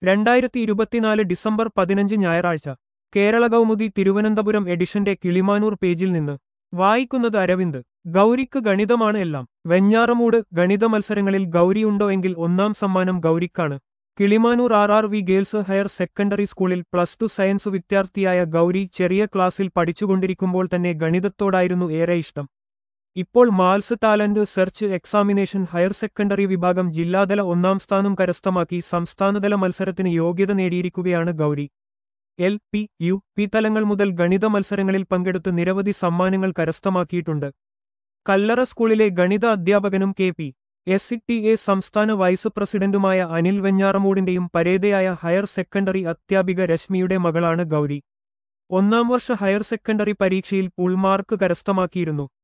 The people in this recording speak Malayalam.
രണ്ടായിരത്തി ഇരുപത്തിനാല് ഡിസംബർ പതിനഞ്ച് ഞായറാഴ്ച കേരള കൗമുദി തിരുവനന്തപുരം എഡിഷന്റെ കിളിമാനൂർ പേജിൽ നിന്ന് വായിക്കുന്നത് അരവിന്ദ് ഗൗരിക്ക് ഗണിതമാണ് എല്ലാം വെഞ്ഞാറമൂട് ഗണിത മത്സരങ്ങളിൽ ഗൗരിയുണ്ടോ എങ്കിൽ ഒന്നാം സമ്മാനം ഗൗരിക്കാണ് Kilimanoor R R V girls higher secondary സ്കൂളിൽ പ്ലസ് ടു സയൻസ് വിദ്യാർത്ഥിയായ ഗൗരി ചെറിയ ക്ലാസ്സിൽ പഠിച്ചുകൊണ്ടിരിക്കുമ്പോൾ തന്നെ ഗണിതത്തോടായിരുന്നു ഏറെ ഇഷ്ടം ഇപ്പോൾ maths talent search examination higher secondary വിഭാഗം ജില്ലാതല ഒന്നാം സ്ഥാനം കരസ്ഥമാക്കി സംസ്ഥാനതല മത്സരത്തിന് യോഗ്യത നേടിയിരിക്കുകയാണ് Gauri L P U P തലങ്ങൾ മുതൽ ഗണിത മത്സരങ്ങളിൽ പങ്കെടുത്ത് നിരവധി സമ്മാനങ്ങൾ കരസ്ഥമാക്കിയിട്ടുണ്ട് കല്ലറ സ്കൂളിലെ ഗണിത അധ്യാപകനും K P S T A എ സംസ്ഥാന വൈസ് പ്രസിഡന്റുമായ അനിൽ വെഞ്ഞാറമൂടിന്റെയും പരേതയായ ഹയർ സെക്കൻഡറി അധ്യാപിക രശ്മിയുടെ മകളാണ് ഗൗരി ഒന്നാം വർഷ ഹയർ സെക്കൻഡറി പരീക്ഷയിൽ പുൾമാർക്ക് കരസ്ഥമാക്കിയിരുന്നു